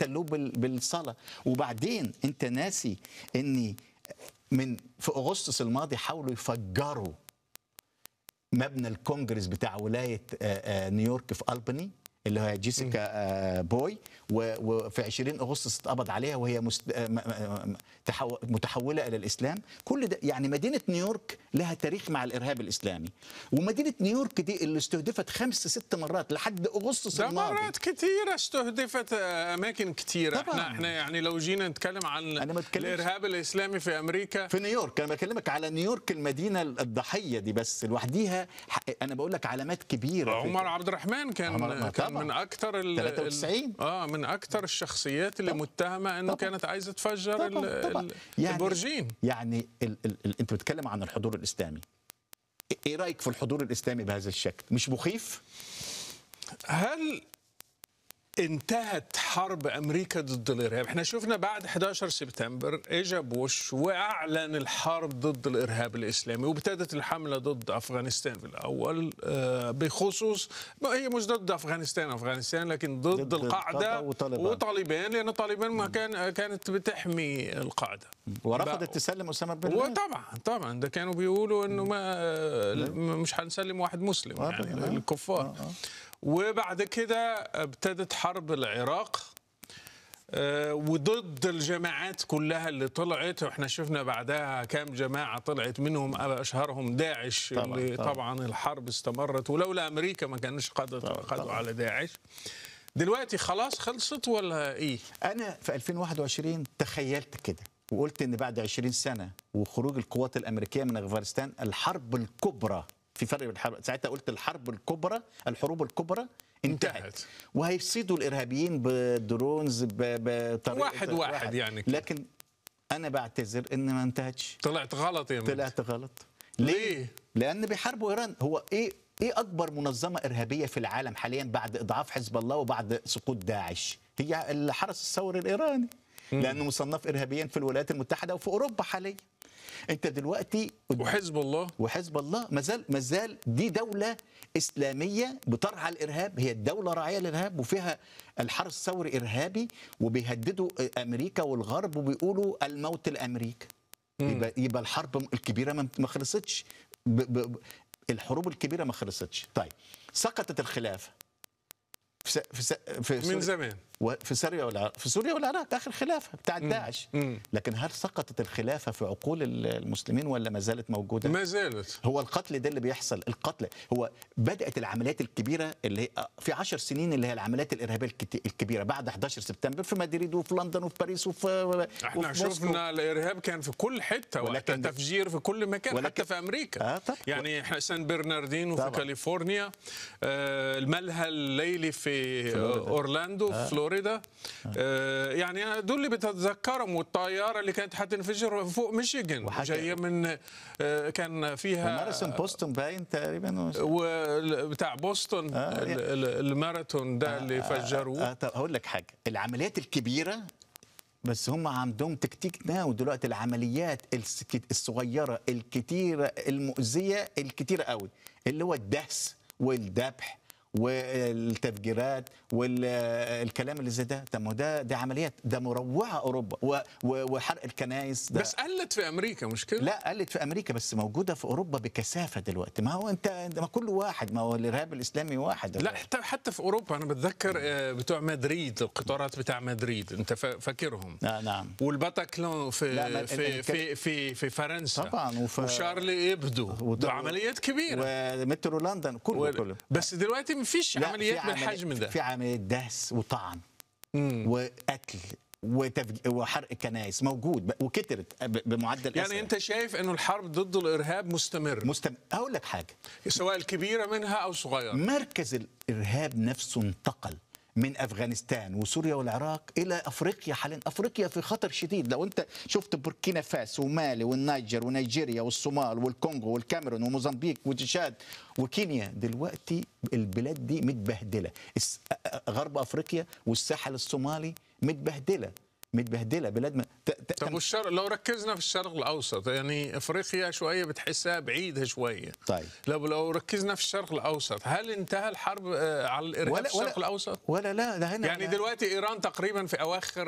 استغلوه بال- بالصلاه وبعدين انت ناسي اني من في اغسطس الماضي حاولوا يفجروا مبنى الكونجرس بتاع ولايه آه، آه، نيويورك في الباني اللي هي جيسيكا آه، بوي و- وفي 20 اغسطس اتقبض عليها وهي مست... آه، م- م- م- تحو- متحوله الى الاسلام كل ده يعني مدينه نيويورك لها تاريخ مع الارهاب الاسلامي ومدينه نيويورك دي اللي استهدفت خمس ست مرات لحد اغسطس ده الماضي مرات كثيرة استهدفت آه، أماكن كثيرة طبعاً. احنا احنا يعني لو جينا نتكلم عن أنا ما أتكلمش. الإرهاب الإسلامي في أمريكا في نيويورك انا بكلمك على نيويورك المدينه الضحيه دي بس لوحديها ح- انا بقول لك علامات كبيره في- عمر عبد الرحمن كان عمر- كان طبعاً. من اكثر ال 93. اه من اكثر الشخصيات اللي طبعاً. متهمه انه طبعاً. كانت عايزه تفجر طبعا ال- طبعا ال- يعني البرجين يعني ال ال ال انت بتتكلم عن الحضور الاسلامي ايه رايك في الحضور الاسلامي بهذا الشكل مش مخيف هل انتهت حرب امريكا ضد الارهاب احنا شفنا بعد 11 سبتمبر اجى بوش واعلن الحرب ضد الارهاب الاسلامي وابتدت الحمله ضد افغانستان في الاول آه، بخصوص ما هي مش ضد افغانستان افغانستان لكن ضد, ضد القاعده القاعدة وطالبان. وطالبان لان طالبان ما كان كانت بتحمي القاعده ورفضت تسلم اسامه بن لادن وطبعا طبعا ده كانوا بيقولوا انه ما مش هنسلم واحد مسلم آه، يعني آه. الكفار وبعد كده ابتدت حرب العراق آه، وضد الجماعات كلها اللي طلعت واحنا شفنا بعدها كام جماعه طلعت منهم اشهرهم داعش طبعاً، اللي طبعاً. طبعا الحرب استمرت ولولا امريكا ما كانش قضت طبعاً، قضوا طبعاً. على داعش دلوقتي خلاص خلصت ولا ايه؟ انا في 2021 تخيلت كده وقلت ان بعد 20 سنه وخروج القوات الامريكيه من افغانستان الحرب الكبرى في فرق بين الحرب ساعتها قلت الحرب الكبرى الحروب الكبرى انتهت, انتهت. وهيفسدوا الارهابيين بدرونز ب- بطريقه واحد واحد يعني كده. لكن انا بعتذر ان ما انتهتش طلعت غلط يا مجدي. طلعت غلط ليه؟ لان بيحاربوا ايران هو ايه ايه اكبر منظمه ارهابيه في العالم حاليا بعد اضعاف حزب الله وبعد سقوط داعش هي الحرس الثوري الايراني لانه مصنف ارهابيا في الولايات المتحده وفي اوروبا حاليا انت دلوقتي وحزب الله وحزب الله مازال مازال دي دوله اسلاميه بترعى الارهاب هي الدوله راعيه للارهاب وفيها الحرس الثوري ارهابي وبيهددوا امريكا والغرب وبيقولوا الموت لامريكا يبقى يبقى الحرب الكبيره ما ما خلصتش ب ب ب الحروب الكبيره ما خلصتش طيب سقطت الخلافه في س- في س- في من سوريا- زمان وفي سوريا والعراق في سوريا والعراق اخر خلافه بتاعت داعش مم. لكن هل سقطت الخلافه في عقول المسلمين ولا ما زالت موجوده ما زالت هو القتل ده اللي بيحصل القتل هو بدات العمليات الكبيره اللي هي في عشر سنين اللي هي العمليات الارهابيه الكت- الكبيره بعد 11 سبتمبر في مدريد وفي لندن وفي باريس وفي احنا وفي موسكو. شفنا الارهاب كان في كل حته وحتى ولكن- تفجير في كل مكان ولكن- حتى في امريكا آه طبعا. يعني احنا سان برناردينو في طبعا. كاليفورنيا آه الملهى الليلي في فلوريدا. آه اورلاندو في فلوريدا آه يعني دول اللي بتتذكرهم والطياره اللي كانت حتنفجر فوق ميشيغان وحكى- جايه من آه كان فيها ماراثون بوستون باين تقريبا وبتاع بوسطن آه، ال- ال- الماراثون ده اللي فجروه آه طب هقول لك حاجه العمليات الكبيره بس هم عندهم تكتيك ناو دلوقتي العمليات السك- الصغيره الكتيره المؤذيه الكتيره قوي اللي هو الدهس والذبح والتفجيرات والكلام اللي زي ده طب ما هو ده دي عمليات ده مروعه اوروبا و- و- وحرق الكنائس ده بس قلت في امريكا مش كده؟ لا قلت في امريكا بس موجوده في اوروبا بكثافه دلوقتي ما هو انت ما كله واحد ما هو الارهاب الاسلامي واحد لا حتى حتى في اوروبا انا بتذكر آه، بتوع مدريد القطارات بتاع مدريد انت فا- فاكرهم آه نعم والباتاكلون في لا، ما- في ال- في في, في فرنسا طبعاً، وف- وشارلي ابدو وط- ده عمليات كبيره ومترو لندن كله و... كله بس دلوقتي مفيش لا، عمليات في بالحجم ده في عمليه دهس وطعن مم. وقتل وتفج... وحرق كنائس موجود ب- وكترت ب- بمعدل يعني أسرع. انت شايف انه الحرب ضد الارهاب مستمر مستم... اقول لك حاجه سواء الكبيره منها او صغيره مركز الارهاب نفسه انتقل من افغانستان وسوريا والعراق الى افريقيا حاليا افريقيا في خطر شديد لو انت شفت بوركينا فاسو ومالي والنيجر ونيجيريا والصومال والكونغو والكاميرون وموزمبيق وتشاد وكينيا دلوقتي البلاد دي متبهدله الس- غرب افريقيا والساحل الصومالي متبهدله متبهدله بلاد ما ت... ت... طب والشرق لو ركزنا في الشرق الاوسط يعني افريقيا شويه بتحسها بعيده شويه طيب لو لو ركزنا في الشرق الاوسط هل انتهى الحرب آه، على الارهاب في الشرق الاوسط ولا لا ده هنا يعني ده- دلوقتي ايران تقريبا في اواخر